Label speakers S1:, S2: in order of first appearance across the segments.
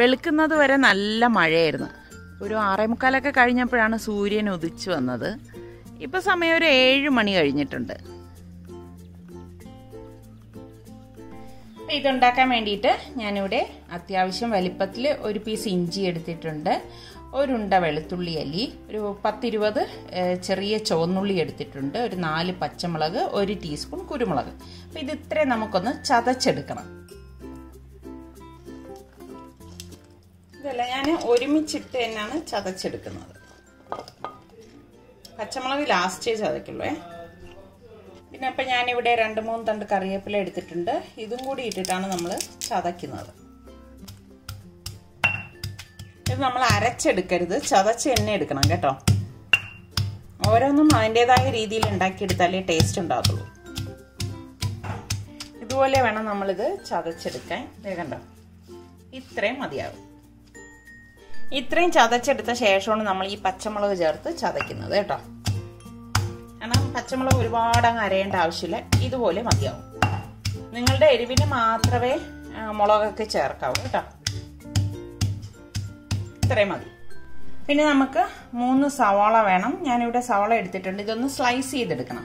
S1: വെളുക്കുന്നത് വരെ നല്ല മഴയായിരുന്നു ഒരു ആറേ മുക്കാലൊക്കെ കഴിഞ്ഞപ്പോഴാണ് സൂര്യൻ ഉദിച്ചു വന്നത് ഇപ്പൊ സമയം ഒരു ഏഴ് മണി കഴിഞ്ഞിട്ടുണ്ട് ഇതുണ്ടാക്കാൻ വേണ്ടിയിട്ട് ഞാനിവിടെ അത്യാവശ്യം വലിപ്പത്തിൽ ഒരു പീസ് ഇഞ്ചി എടുത്തിട്ടുണ്ട് ഒരുണ്ട വെളുത്തുള്ളി അല്ലി ഒരു പത്തിരുപത് ഏഹ്, ചെറിയ ചുവന്നുള്ളി എടുത്തിട്ടുണ്ട് ഒരു നാല് പച്ചമുളക് ഒരു ടീസ്പൂൺ കുരുമുളക് അപ്പം ഇത് ഇത്രയും നമുക്കൊന്ന് ചതച്ചെടുക്കണം ഇതല്ല ഞാൻ ഒരുമിച്ചിട്ട് തന്നെയാണ് ചതച്ചെടുക്കുന്നത് പച്ചമുളക് ലാസ്റ്റേ ചതയ്ക്കുള്ളൂ ഏ പിന്നെ അപ്പം ഞാനിവിടെ രണ്ട് മൂന്ന് തണ്ട് കറിവേപ്പില എടുത്തിട്ടുണ്ട് ഇതും കൂടി ഇട്ടിട്ടാണ് നമ്മൾ ചതയ്ക്കുന്നത് ഇത് നമ്മൾ അരച്ചെടുക്കരുത് ചതച്ച് തന്നെ എടുക്കണം കേട്ടോ ഓരോന്നും അതിൻ്റെതായ രീതിയിൽ ഉണ്ടാക്കിയെടുത്താലേ ടേസ്റ്റ് ഉണ്ടാകത്തുള്ളൂ ഇതുപോലെ വേണം നമ്മളിത് ചതച്ചെടുക്കാൻ ദേ കണ്ടോ ഇത്രയും മതിയാകും ഇത്രയും ചതച്ചെടുത്ത ശേഷമാണ് നമ്മൾ ഈ പച്ചമുളക് ചേർത്ത് ചതയ്ക്കുന്നത് കേട്ടോ കാരണം പച്ചമുളക് ഒരുപാട് അങ്ങ് അരയേണ്ട ആവശ്യമില്ല ഇതുപോലെ മതിയാവും നിങ്ങളുടെ എരിവിന് മാത്രമേ ആ, മുളകൊക്കെ ചേർക്കാവൂ കേട്ടോ ഇത്രയും മതി പിന്നെ നമുക്ക് മൂന്ന് സവാള വേണം ഞാനിവിടെ സവാള എടുത്തിട്ടുണ്ട് ഇതൊന്ന് സ്ലൈസ് ചെയ്തെടുക്കണം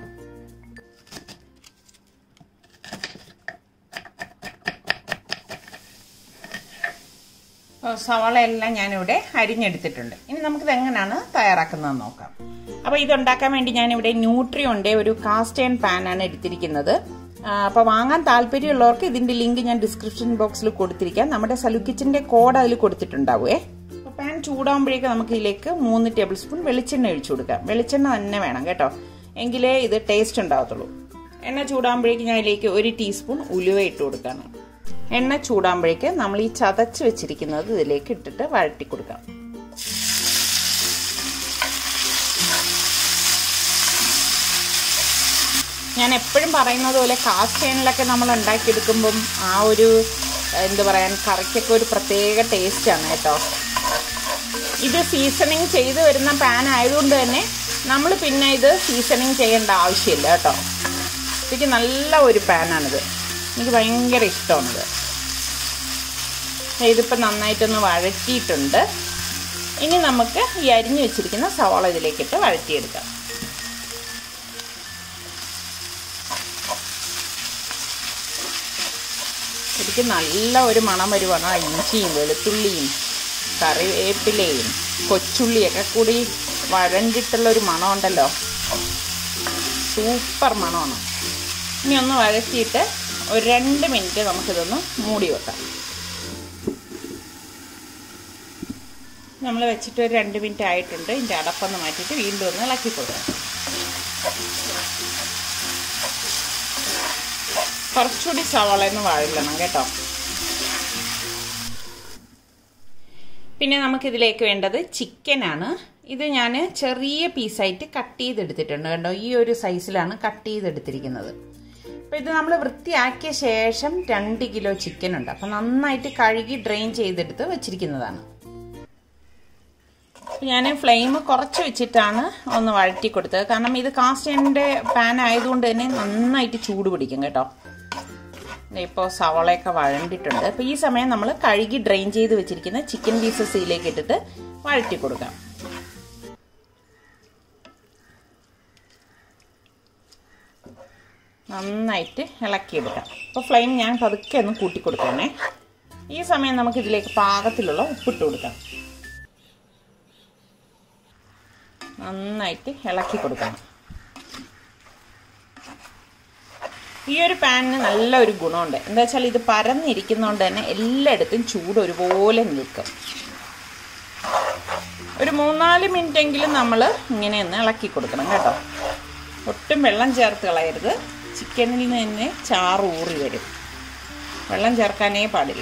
S1: സവാള എല്ലാം ഞാനിവിടെ അരിഞ്ഞെടുത്തിട്ടുണ്ട് ഇനി നമുക്കിത് എങ്ങനെയാണ് തയ്യാറാക്കുന്നതെന്ന് നോക്കാം അപ്പോൾ ഇതുണ്ടാക്കാൻ വേണ്ടി ഞാനിവിടെ ന്യൂട്രിയോന്റെ ഒരു കാസ്റ്റ് ആൻഡ് പാൻ ആണ് എടുത്തിരിക്കുന്നത് അപ്പോൾ വാങ്ങാൻ താല്പര്യമുള്ളവർക്ക് ഇതിന്റെ ലിങ്ക് ഞാൻ ഡിസ്ക്രിപ്ഷൻ ബോക്സിൽ കൊടുത്തിരിക്കാം നമ്മുടെ സലു കിച്ചന്റെ കോഡ് അതിൽ കൊടുത്തിട്ടുണ്ടാവുമേ അപ്പോൾ പാൻ ചൂടാകുമ്പോഴേക്ക് നമുക്ക് ഇതിലേക്ക് മൂന്ന് ടേബിൾ സ്പൂൺ വെളിച്ചെണ്ണ ഒഴിച്ചു കൊടുക്കാം വെളിച്ചെണ്ണ തന്നെ വേണം കേട്ടോ എങ്കിലേ ഇത് ടേസ്റ്റ് ഉണ്ടാകത്തുള്ളൂ എണ്ണ ചൂടാകുമ്പോഴേക്ക് ഞാൻ ഇതിലേക്ക് ഒരു ടീസ്പൂൺ ഉലുവ ഇട്ട് കൊടുക്കാണ് എണ്ണ ചൂടാകുമ്പോഴേക്ക് നമ്മൾ ഈ ചതച്ച് വെച്ചിരിക്കുന്നത് ഇതിലേക്ക് ഇട്ടിട്ട് വഴറ്റി കൊടുക്കാം ഞാൻ എപ്പോഴും പറയുന്നത് പോലെ കാസ്റ്റ് അയണിലൊക്കെ നമ്മൾ ഉണ്ടാക്കിയെടുക്കുമ്പം ആ ഒരു എന്താ പറയാൻ കറിക്കൊക്കെ ഒരു പ്രത്യേക ടേസ്റ്റാണ് കേട്ടോ ഇത് സീസണിങ് ചെയ്ത് വരുന്ന പാൻ ആയതുകൊണ്ട് തന്നെ നമ്മൾ പിന്നെ ഇത് സീസണിങ് ചെയ്യേണ്ട ആവശ്യമില്ല കേട്ടോ എനിക്ക് നല്ല ഒരു പാനാണിത് എനിക്ക് ഭയങ്കര ഇഷ്ടമാണിത് ഇതിപ്പോൾ നന്നായിട്ടൊന്ന് വഴറ്റിയിട്ടുണ്ട് ഇനി നമുക്ക് ഈ അരിഞ്ഞു വെച്ചിരിക്കുന്ന സവാള ഇതിലേക്കിട്ട് വഴറ്റിയെടുക്കാം ശരിക്കും നല്ല ഒരു മണം വരുവാണ് ആ ഇഞ്ചിയും വെളുത്തുള്ളിയും കറിവേപ്പിലയും കൊച്ചുള്ളിയൊക്കെ കൂടി വഴണ്ടിട്ടുള്ള ഒരു മണമുണ്ടല്ലോ സൂപ്പർ മണമാണ് ഇനി ഒന്ന് വഴറ്റിയിട്ട് ഒരു രണ്ട് മിനിറ്റ് നമുക്കിതൊന്ന് മൂടി വെക്കാം നമ്മൾ വെച്ചിട്ട് ഒരു രണ്ട് മിനിറ്റ് ആയിട്ടുണ്ട് ഇതിൻ്റെ അടപ്പൊന്ന് മാറ്റിയിട്ട് വീണ്ടും ഒന്ന് ഇളക്കി കൊടുക്കാം കുറച്ചുകൂടി സവാളയൊന്ന് വഴലണം കേട്ടോ പിന്നെ നമുക്കിതിലേക്ക് വേണ്ടത് ചിക്കനാണ് ഇത് ഞാൻ ചെറിയ പീസായിട്ട് കട്ട് ചെയ്തെടുത്തിട്ടുണ്ട് കേട്ടോ ഈ ഒരു സൈസിലാണ് കട്ട് ചെയ്തെടുത്തിരിക്കുന്നത് അപ്പോൾ ഇത് നമ്മൾ വൃത്തിയാക്കിയ ശേഷം രണ്ട് കിലോ ചിക്കൻ ഉണ്ട് അപ്പം നന്നായിട്ട് കഴുകി ഡ്രെയിൻ ചെയ്തെടുത്ത് വെച്ചിരിക്കുന്നതാണ് ഞാൻ ഫ്ലെയിം കുറച്ച് വെച്ചിട്ടാണ് ഒന്ന് വഴറ്റി കൊടുത്തത് കാരണം ഇത് കാസ്റ്റിൻ്റെ പാൻ ആയതുകൊണ്ട് തന്നെ നന്നായിട്ട് ചൂട് പിടിക്കും കേട്ടോ ഇപ്പോൾ സവളയൊക്കെ വഴണ്ടിട്ടുണ്ട് അപ്പോൾ ഈ സമയം നമ്മൾ കഴുകി ഡ്രെയിൻ ചെയ്ത് വെച്ചിരിക്കുന്ന ചിക്കൻ പീസസ് ഇതിലേക്ക് ഇട്ടിട്ട് വഴറ്റി കൊടുക്കാം നന്നായിട്ട് ഇളക്കിയെടുക്കാം അപ്പോൾ ഫ്ലെയിം ഞാൻ പതുക്കെ ഒന്ന് കൂട്ടി കൊടുക്കണേ ഈ സമയം നമുക്ക് ഇതിലേക്ക് പാകത്തിലുള്ള ഉപ്പിട്ട് കൊടുക്കാം നന്നായിട്ട് ഇളക്കി കൊടുക്കണം ഈ ഒരു പാനിന് നല്ല ഒരു ഗുണമുണ്ട് എന്താ വെച്ചാൽ ഇത് പരന്നിരിക്കുന്നതുകൊണ്ട് തന്നെ എല്ലായിടത്തും ചൂട് ഒരുപോലെ നിൽക്കും ഒരു മൂന്നാല് മിനിറ്റ് എങ്കിലും നമ്മൾ ഇങ്ങനെ ഒന്ന് ഇളക്കി കൊടുക്കണം കേട്ടോ ഒട്ടും വെള്ളം ചേർത്ത് കളയരുത് ചിക്കനിൽ നിന്ന് തന്നെ ചാറ് ഊറി വരും വെള്ളം ചേർക്കാനേ പാടില്ല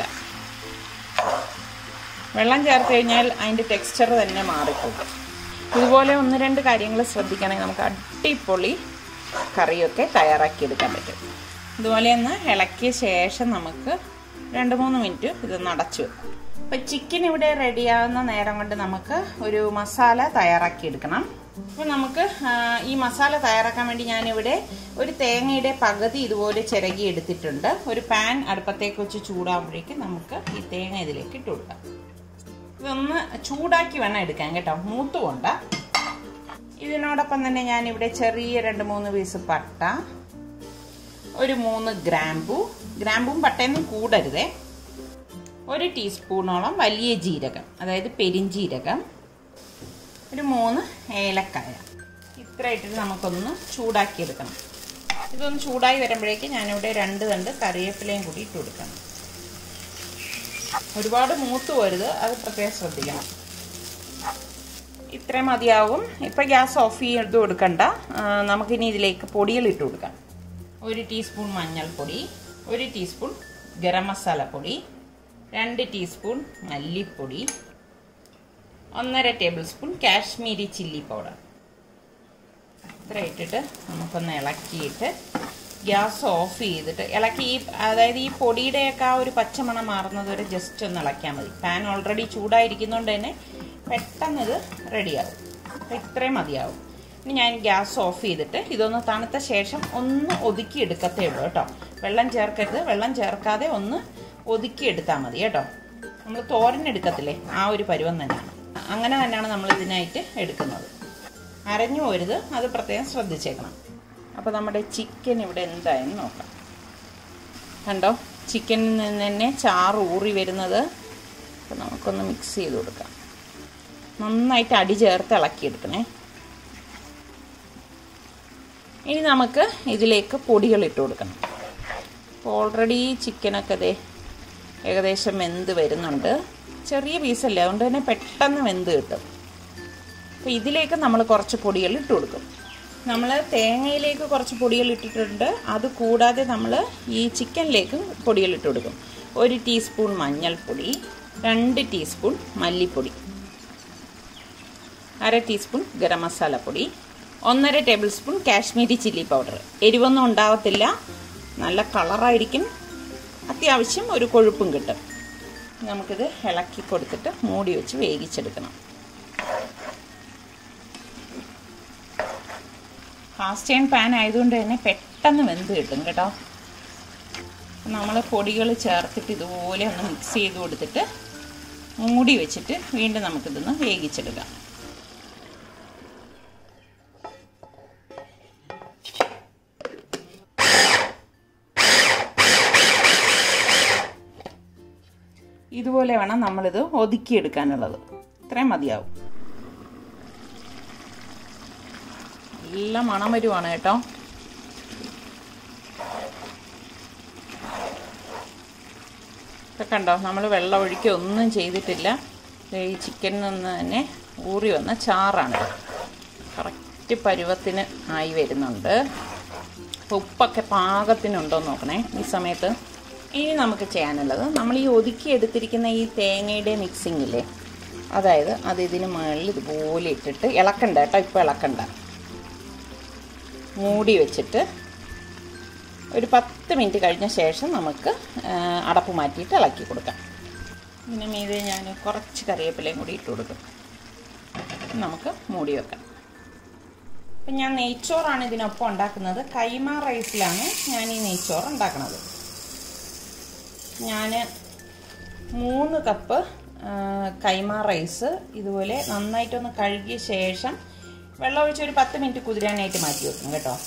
S1: വെള്ളം ചേർത്ത് കഴിഞ്ഞാൽ അതിൻ്റെ ടെക്സ്ചർ തന്നെ മാറിപ്പോകും ഇതുപോലെ ഒന്ന് രണ്ട് കാര്യങ്ങൾ ശ്രദ്ധിക്കണമെങ്കിൽ നമുക്ക് അടിപൊളി കറിയൊക്കെ തയ്യാറാക്കിയെടുക്കാൻ പറ്റും ഇതുപോലെ ഒന്ന് ഇളക്കിയ ശേഷം നമുക്ക് രണ്ട് മൂന്ന് മിനിറ്റ് ഇതൊന്ന് അടച്ചു വെക്കാം അപ്പം ചിക്കൻ ഇവിടെ റെഡിയാവുന്ന നേരം കൊണ്ട് നമുക്ക് ഒരു മസാല തയ്യാറാക്കിയെടുക്കണം അപ്പം നമുക്ക് ആ, ഈ മസാല തയ്യാറാക്കാൻ വേണ്ടി ഞാനിവിടെ ഒരു തേങ്ങയുടെ പകുതി ഇതുപോലെ ചിരകി എടുത്തിട്ടുണ്ട് ഒരു പാൻ അടുപ്പത്തേക്ക് വെച്ച് ചൂടാകുമ്പോഴേക്കും നമുക്ക് ഈ തേങ്ങ ഇതിലേക്ക് ഇട്ട് കൊടുക്കാം ഇതൊന്ന് ചൂടാക്കി വേണം എടുക്കാൻ കേട്ടോ മൂത്ത് കൊണ്ട ഇതിനോടൊപ്പം തന്നെ ഞാനിവിടെ ചെറിയ രണ്ട് മൂന്ന് പീസ് പട്ട ഒരു മൂന്ന് ഗ്രാമ്പു ഗ്രാമ്പും പട്ടയൊന്നും കൂടരുതേ ഒരു ടീസ്പൂണോളം വലിയ ജീരകം അതായത് പെരിഞ്ജീരകം ഒരു മൂന്ന് ഏലക്കായ ഇത്ര ഇട്ടിട്ട് നമുക്കൊന്ന് ചൂടാക്കിയെടുക്കണം ഇതൊന്ന് ചൂടായി വരുമ്പോഴേക്ക് ഞാനിവിടെ രണ്ട് തണ്ട് കറിവേപ്പിലയും കൂടി ഇട്ട് കൊടുക്കണം ഒരുപാട് മൂത്ത് പോരുത് അത് പ്രത്യേകം ശ്രദ്ധിക്കണം ഇത്രയും മതിയാവും ഇപ്പം ഗ്യാസ് ഓഫ് ചെയ്ത് കൊടുക്കണ്ട നമുക്കിനി ഇതിലേക്ക് പൊടികൾ ഇട്ട് കൊടുക്കാം ഒരു ടീസ്പൂൺ മഞ്ഞൾപ്പൊടി ഒരു ടീസ്പൂൺ ഗരം മസാല പൊടി രണ്ട് ടീസ്പൂൺ മല്ലിപ്പൊടി ഒന്നര tablespoon Kashmiri chilli powder ഇത്ര ഇട്ടിട്ട് നമുക്കൊന്ന് ഇളക്കിയിട്ട് ഗ്യാസ് ഓഫ് ചെയ്തിട്ട് ഇളക്കി ഈ അതായത് ഈ പൊടിയുടെയൊക്കെ ആ ഒരു പച്ചമണം മാറുന്നത് വരെ ജസ്റ്റ് ഒന്ന് ഇളക്കിയാൽ മതി പാൻ ഓൾറെഡി ചൂടായിരിക്കുന്നതുകൊണ്ട് തന്നെ പെട്ടെന്ന് ഇത് റെഡിയാവും അപ്പം ഇത്രയും മതിയാവും ഇനി ഞാൻ ഗ്യാസ് ഓഫ് ചെയ്തിട്ട് ഇതൊന്ന് തണുത്ത ശേഷം ഒന്ന് ഒതുക്കി എടുക്കത്തേ ഉള്ളൂ കേട്ടോ വെള്ളം ചേർക്കരുത് വെള്ളം ചേർക്കാതെ ഒന്ന് ഒതുക്കി എടുത്താൽ മതി കേട്ടോ നമ്മൾ തോരൻ എടുക്കത്തില്ലേ ആ ഒരു പരുവം തന്നെയാണ് അങ്ങനെ തന്നെയാണ് നമ്മൾ ഇതിനായിട്ട് എടുക്കുന്നത് അരഞ്ഞു പോരുത് അത് പ്രത്യേകം ശ്രദ്ധിച്ചേക്കണം അപ്പോൾ നമ്മുടെ ചിക്കൻ ഇവിടെ എന്തായെന്ന് നോക്കാം കണ്ടോ ചിക്കനിൽ നിന്ന് തന്നെ ചാറ് ഊറി വരുന്നത് അപ്പോൾ നമുക്കൊന്ന് മിക്സ് ചെയ്ത് കൊടുക്കാം നന്നായിട്ട് അടി ചേർത്ത് ഇളക്കിയെടുക്കണേ ഇനി നമുക്ക് ഇതിലേക്ക് പൊടികൾ ഇട്ട് കൊടുക്കണം അപ്പോൾ ഓൾറെഡി ചിക്കനൊക്കെ ദേ ഏകദേശം വെന്ത് വരുന്നുണ്ട് ചെറിയ പീസല്ലേ അതുകൊണ്ട് തന്നെ പെട്ടെന്ന് വെന്ത് കിട്ടും അപ്പോൾ ഇതിലേക്ക് നമ്മൾ കുറച്ച് പൊടികൾ ഇട്ട് കൊടുക്കും നമ്മൾ തേങ്ങയിലേക്ക് കുറച്ച് പൊടികൾ ഇട്ടിട്ടുണ്ട് അത് കൂടാതെ നമ്മൾ ഈ ചിക്കനിലേക്ക് പൊടികൾ ഇട്ട് കൊടുക്കും ഒരു ടീസ്പൂൺ മഞ്ഞൾപ്പൊടി രണ്ട് ടീസ്പൂൺ മല്ലിപ്പൊടി അര ടീസ്പൂൺ ഗരം മസാല പൊടി ഒന്നര tablespoon Kashmiri chilli powder എരിവൊന്നും ഉണ്ടാവത്തില്ല നല്ല കളറായിരിക്കും അത്യാവശ്യം ഒരു കൊഴുപ്പും കിട്ടും നമുക്കിത് ഇളക്കി കൊടുത്തിട്ട് മൂടി വെച്ച് വേവിച്ചെടുക്കണം കാസ്റ്റ് അയൺ പാൻ ആയതുകൊണ്ട് തന്നെ പെട്ടെന്ന് വെന്ത് കിട്ടും കേട്ടോ നമ്മൾ പൊടികൾ ചേർത്തിട്ട് ഇതുപോലെ ഒന്ന് മിക്സ് ചെയ്ത് കൊടുത്തിട്ട് മൂടി വെച്ചിട്ട് വീണ്ടും നമുക്കിതൊന്ന് വേവിച്ചെടുക്കാം ഇതുപോലെ വേണം നമ്മളിത് ഒതുക്കിയെടുക്കാനുള്ളത് ഇത്രയും മതിയാവും നല്ല മണം വരുവാണ് കേട്ടോ ഇപ്പം കണ്ടോ നമ്മൾ വെള്ളം ഒഴിക്കുക ഒന്നും ചെയ്തിട്ടില്ല ഈ ചിക്കനിൽ നിന്ന് തന്നെ ഊറി വന്ന ചാറാണ് കറക്റ്റ് പരുവത്തിന് ആയി വരുന്നുണ്ട് അപ്പോൾ ഉപ്പൊക്കെ പാകത്തിനുണ്ടോ നോക്കണേ ഈ സമയത്ത് ഇനി നമുക്ക് ചെയ്യാനുള്ളത് നമ്മൾ ഈ ഒതുക്കി എടുത്തിരിക്കുന്ന ഈ തേങ്ങയുടെ മിക്സിംഗ് ഇല്ലേ അതായത് അത് ഇതിന് മുകളിൽ ഇതുപോലെ ഇട്ടിട്ട് ഇളക്കണ്ട കേട്ടോ ഇപ്പോൾ ഇളക്കണ്ട മൂടി വെച്ചിട്ട് ഒരു പത്ത് മിനിറ്റ് കഴിഞ്ഞ ശേഷം നമുക്ക് അടപ്പ് മാറ്റിയിട്ട് ഇളക്കി കൊടുക്കാം ഇതിന് മീതെ ഞാൻ കുറച്ച് കറിവേപ്പിലയും കൂടി ഇട്ട് കൊടുക്കും നമുക്ക് മൂടി വെക്കാം അപ്പം ഞാൻ നെയ്ച്ചോറാണ് ഇതിനൊപ്പം ഉണ്ടാക്കുന്നത് കൈമ റൈസിലാണ് ഞാൻ ഈ നെയ്ച്ചോറ് ഉണ്ടാക്കുന്നത് ഞാൻ മൂന്ന് കപ്പ് കൈമ റൈസ് ഇതുപോലെ നന്നായിട്ടൊന്ന് കഴുകിയ ശേഷം വെള്ളം ഒഴിച്ച് ഒരു പത്ത് മിനിറ്റ് കുതിരാനായിട്ട് മാറ്റി വെക്കും കേട്ടോ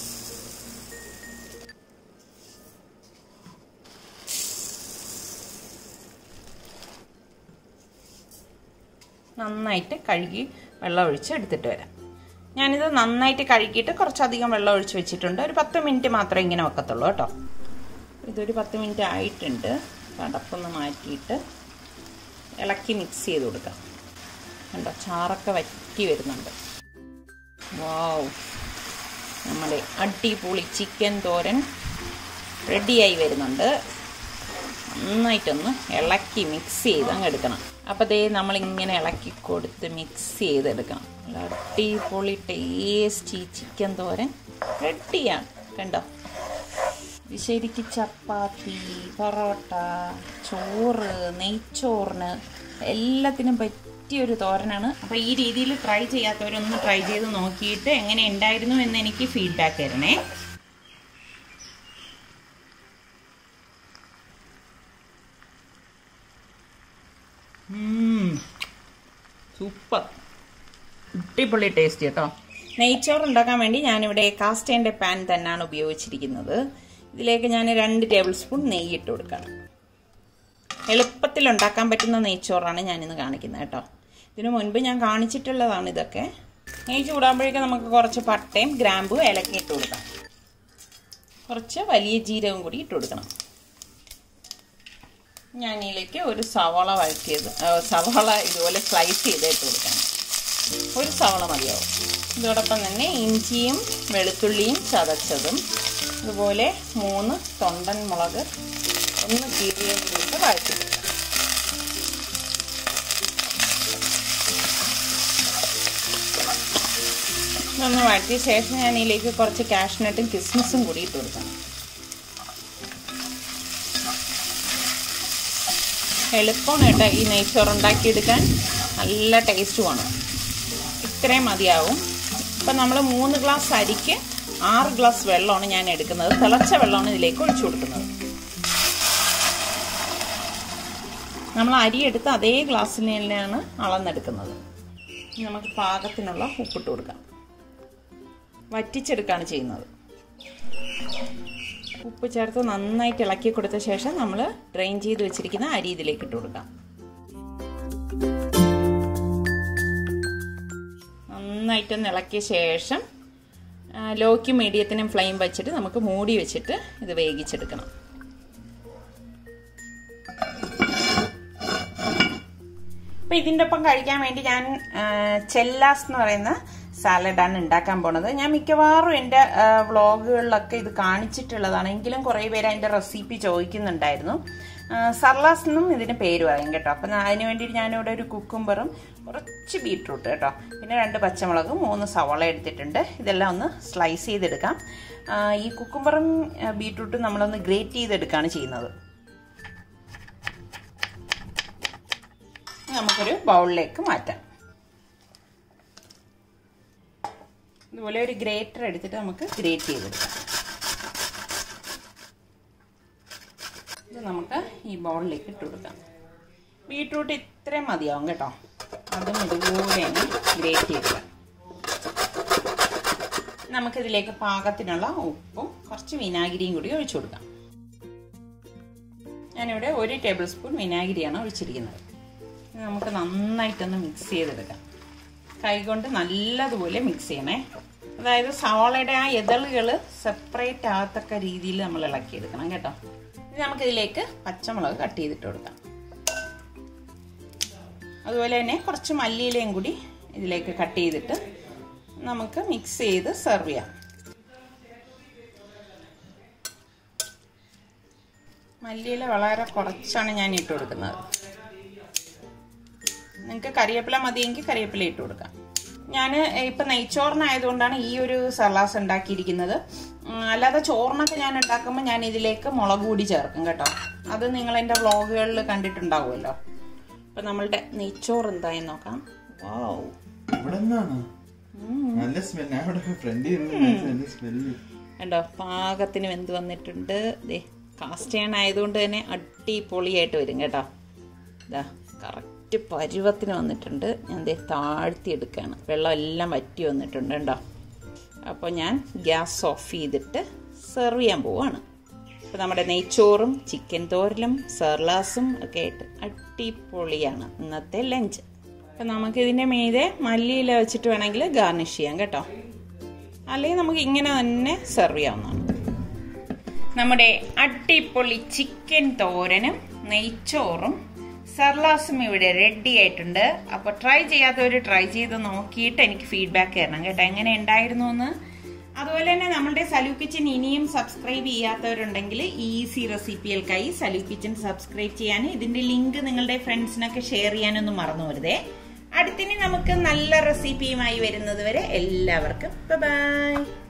S1: നന്നായിട്ട് കഴുകി വെള്ളം ഒഴിച്ച് എടുത്തിട്ട് വരാം ഞാനിത് നന്നായിട്ട് കഴുകിയിട്ട് കുറച്ചധികം വെള്ളം ഒഴിച്ച് വെച്ചിട്ടുണ്ട് ഒരു പത്ത് മിനിറ്റ് മാത്രമേ ഇങ്ങനെ വെക്കത്തുള്ളൂ കേട്ടോ ഇതൊരു പത്ത് മിനിറ്റ് ആയിട്ടുണ്ട് അടപ്പൊന്ന് മാറ്റിയിട്ട് ഇളക്കി മിക്സ് ചെയ്ത് കൊടുക്കാം കണ്ടോ ചാറൊക്കെ വറ്റി വരുന്നുണ്ട് വാവ് നമ്മുടെ അടിപൊളി ചിക്കൻ തോരൻ റെഡിയായി വരുന്നുണ്ട് നന്നായിട്ടൊന്ന് ഇളക്കി മിക്സ് ചെയ്ത് അങ്ങ് എടുക്കണം അപ്പോൾ ദേ നമ്മളിങ്ങനെ ഇളക്കി കൊടുത്ത് മിക്സ് ചെയ്തെടുക്കണം നല്ല അടിപൊളി ടേസ്റ്റി ചിക്കൻ തോരൻ റെഡിയാണ് കണ്ടോ ഇത് ശരിക്ക് ചപ്പാത്തി പൊറോട്ട ചോറ് നെയ്ച്ചോറിന് എല്ലാത്തിനും പറ്റിയൊരു തോരനാണ് അപ്പോൾ ഈ രീതിയിൽ ട്രൈ ചെയ്യാത്തവരൊന്ന് ട്രൈ ചെയ്ത് നോക്കിയിട്ട് എങ്ങനെ ഉണ്ടായിരുന്നു എന്ന് എനിക്ക് ഫീഡ്ബാക്ക് തരണേ സൂപ്പർ അടിപൊളി ടേസ്റ്റ് കേട്ടോ നെയ്ച്ചോറ് ഉണ്ടാക്കാൻ വേണ്ടി ഞാനിവിടെ കാസ്റ്റേൻ്റെ പാൻ തന്നെയാണ് ഉപയോഗിച്ചിരിക്കുന്നത് ഇതിലേക്ക് ഞാൻ രണ്ട് ടേബിൾ സ്പൂൺ നെയ്യ് ഇട്ട് കൊടുക്കണം എളുപ്പത്തിൽ ഉണ്ടാക്കാൻ പറ്റുന്ന നെയ്ച്ചോറാണ് ഞാനിന്ന് കാണിക്കുന്നത് കേട്ടോ ഇതിനു മുൻപ് ഞാൻ കാണിച്ചിട്ടുള്ളതാണ് ഇതൊക്കെ നെയ്യ് ചൂടാകുമ്പോഴേക്കും നമുക്ക് കുറച്ച് പട്ടയും ഗ്രാമ്പും ഏലക്ക ഇട്ട് കൊടുക്കാം കുറച്ച് വലിയ ജീരകം കൂടി ഇട്ട് കൊടുക്കണം ഞാൻ ഇതിലേക്ക് ഒരു സവാള വഴറ്റിയത് സവാള ഇതുപോലെ സ്ലൈസ് ചെയ്ത് ഇട്ട് കൊടുക്കണം ഒരു സവാള മതിയാവും ഇതോടൊപ്പം തന്നെ ഇഞ്ചിയും വെളുത്തുള്ളിയും ചതച്ചതും അതുപോലെ മൂന്ന് തൊണ്ടൻ മുളക് ഒന്ന് കീറിയും കൂടിയിട്ട് വഴറ്റി കൊടുക്കാം ഇതൊന്ന് വഴറ്റിയ ശേഷം ഞാൻ ഇതിലേക്ക് കുറച്ച് കാഷ്നട്ടും കിസ്മിസും കൂടി ഇട്ട് കൊടുക്കണം എളുപ്പമാണ് കേട്ടോ ഈ നെയ്ച്ചോറ് ഉണ്ടാക്കിയെടുക്കാൻ നല്ല ടേസ്റ്റുമാണ് ഇത്രയും മതിയാവും ഇപ്പം നമ്മൾ മൂന്ന് ഗ്ലാസ് അരിക്ക് ആറ് ഗ്ലാസ് വെള്ളമാണ് ഞാൻ എടുക്കുന്നത് തിളച്ച വെള്ളമാണ് ഇതിലേക്ക് ഒഴിച്ചു കൊടുക്കുന്നത് നമ്മൾ അരി എടുത്ത് അതേ ഗ്ലാസ്സിൽ തന്നെയാണ് അളന്നെടുക്കുന്നത് നമുക്ക് പാകത്തിനുള്ള ഉപ്പിട്ട് കൊടുക്കാം വറ്റിച്ചെടുക്കുകയാണ് ചെയ്യുന്നത് ഉപ്പ് ചേർത്ത് നന്നായിട്ട് ഇളക്കി കൊടുത്ത ശേഷം നമ്മൾ ഡ്രെയിൻ ചെയ്ത് വെച്ചിരിക്കുന്ന അരി ഇതിലേക്ക് ഇട്ട് കൊടുക്കാം നന്നായിട്ടൊന്ന് ഇളക്കിയ ശേഷം ലോക്ക് മീഡിയത്തിനും ഫ്ലെയിം വെച്ചിട്ട് നമുക്ക് മൂടി വെച്ചിട്ട് ഇത് വേവിച്ചെടുക്കണം അപ്പം ഇതിൻ്റെ ഒപ്പം കഴിക്കാൻ വേണ്ടി ഞാൻ ചെല്ലാസ് എന്ന് പറയുന്ന സാലഡാണ് ഉണ്ടാക്കാൻ പോണത് ഞാൻ മിക്കവാറും എൻ്റെ വ്ളോഗുകളിലൊക്കെ ഇത് കാണിച്ചിട്ടുള്ളതാണ് എങ്കിലും കുറേ പേര് അതിൻ്റെ റെസിപ്പി ചോദിക്കുന്നുണ്ടായിരുന്നു സർലാസ് എന്നും ഇതിന് പേര് പറയും കേട്ടോ അപ്പം അതിന് വേണ്ടിയിട്ട് ഞാനിവിടെ ഒരു കുക്കുംബറും കുറച്ച് ബീട്രൂട്ട് കേട്ടോ പിന്നെ രണ്ട് പച്ചമുളകും മൂന്ന് സവാള എടുത്തിട്ടുണ്ട് ഇതെല്ലാം ഒന്ന് സ്ലൈസ് ചെയ്തെടുക്കാം ഈ കുക്കുംബറും ബീട്രൂട്ടും നമ്മളൊന്ന് ഗ്രേറ്റ് ചെയ്തെടുക്കുകയാണ് ചെയ്യുന്നത് നമുക്കൊരു ബൗളിലേക്ക് മാറ്റാം ഇതുപോലെ ഒരു ഗ്രേറ്റർ എടുത്തിട്ട് നമുക്ക് ഗ്രേറ്റ് ചെയ്തെടുക്കാം ഇത് നമുക്ക് ഈ ബൗളിലേക്ക് ഇട്ട് കൊടുക്കാം ബീട്രൂട്ട് ഇത്രയും മതിയാവും കേട്ടോ അതും ഇതുപോലെ തന്നെ ഗ്രേറ്റ് ചെയ്തിടാം നമുക്കിതിലേക്ക് പാകത്തിനുള്ള ഉപ്പും കുറച്ച് വിനാഗിരിയും കൂടി ഒഴിച്ചു കൊടുക്കാം ഞാനിവിടെ ഒരു ടേബിൾ സ്പൂൺ വിനാഗിരിയാണ് ഒഴിച്ചിരിക്കുന്നത് നമുക്ക് നന്നായിട്ടൊന്ന് മിക്സ് ചെയ്തെടുക്കാം കൈകൊണ്ട് നല്ലതുപോലെ മിക്സ് ചെയ്യണേ അതായത് സവാളയുടെ ആ എതളുകൾ സെപ്പറേറ്റ് ആകത്തക്ക രീതിയിൽ നമ്മൾ ഇളക്കിയെടുക്കണം കേട്ടോ ഇനി നമുക്കിതിലേക്ക് പച്ചമുളക് കട്ട് ചെയ്തിട്ട് കൊടുക്കാം അതുപോലെ തന്നെ കുറച്ച് മല്ലിയിലയും കൂടി ഇതിലേക്ക് കട്ട് ചെയ്തിട്ട് നമുക്ക് മിക്സ് ചെയ്ത് സെർവ് ചെയ്യാം മല്ലിയില വളരെ കുറച്ചാണ് ഞാൻ ഇട്ട് കൊടുക്കുന്നത് നിങ്ങൾക്ക് കറിവേപ്പില മതിയെങ്കിൽ കറിവേപ്പില ഇട്ട് കൊടുക്കാം ഞാൻ ഇപ്പം നെയ്ച്ചോറിനായതുകൊണ്ടാണ് ഈ ഒരു സലാസ് ഉണ്ടാക്കിയിരിക്കുന്നത് അല്ലാതെ ചോറിനൊക്കെ ഞാൻ ഉണ്ടാക്കുമ്പോൾ ഞാൻ ഇതിലേക്ക് മുളക് പൊടി ചേർക്കും കേട്ടോ അത് നിങ്ങൾ എൻ്റെ വ്ളോഗുകളിൽ കണ്ടിട്ടുണ്ടാവുമല്ലോ അപ്പം നമ്മളുടെ നെയ്ച്ചോറ് എന്തായി നോക്കാം വാവ്
S2: ഇവിടെ നിന്നാണ് നല്ല സ്മെൽ ഞാൻ ഇവിടെ ഫ്രണ്ട് സ്മെല്ല്
S1: കണ്ടോ പാകത്തിന് വെന്ത് വന്നിട്ടുണ്ട് ദേ കാസ്റ്റേൺ ആയതുകൊണ്ട് തന്നെ അടിപൊളിയായിട്ട് വരും കേട്ടോ ഇതാ കറക്റ്റ് പരുവത്തിന് വന്നിട്ടുണ്ട് ഞാൻ ദേ താഴ്ത്തി എടുക്കുകയാണ് വെള്ളം എല്ലാം വറ്റി വന്നിട്ടുണ്ട് കേട്ടോ അപ്പോൾ ഞാൻ ഗ്യാസ് ഓഫ് ചെയ്തിട്ട് സെർവ് ചെയ്യാൻ പോവാണ് അപ്പോൾ നമ്മുടെ നെയ്ച്ചോറും ചിക്കൻ തോരലും സെർലാസും ഒക്കെ ആയിട്ട് അടിപൊളിയാണ് ഇന്നത്തെ ലഞ്ച് അപ്പം നമുക്കിതിൻ്റെ മീതെ മല്ലിയില വെച്ചിട്ട് വേണമെങ്കിൽ ഗാർണിഷ് ചെയ്യാം കേട്ടോ അല്ലെങ്കിൽ നമുക്ക് ഇങ്ങനെ തന്നെ സെർവ് ചെയ്യാവുന്നതാണ് നമ്മുടെ അടിപൊളി ചിക്കൻ തോരനും നെയ്ച്ചോറും സർലാസും ഇവിടെ റെഡി ആയിട്ടുണ്ട് അപ്പോൾ ട്രൈ ചെയ്യാത്തവർ ട്രൈ ചെയ്ത് നോക്കിയിട്ട് എനിക്ക് ഫീഡ്ബാക്ക് തരണം കേട്ടോ എങ്ങനെ ഉണ്ടായിരുന്നു എന്ന് അതുപോലെ തന്നെ നമ്മുടെ സലു കിച്ചൻ ഇനിയും സബ്സ്ക്രൈബ് ചെയ്യാത്തവരുണ്ടെങ്കിൽ ഈസി റെസിപ്പികൾക്കായി സലു കിച്ചൻ സബ്സ്ക്രൈബ് ചെയ്യാൻ ഇതിന്റെ ലിങ്ക് നിങ്ങളുടെ ഫ്രണ്ട്സിനൊക്കെ ഷെയർ ചെയ്യാനൊന്നും മറന്നു വരുതേ അടുത്തിനി നമുക്ക് നല്ല റെസിപ്പിയുമായി വരുന്നത് വരെ എല്ലാവർക്കും ബൈ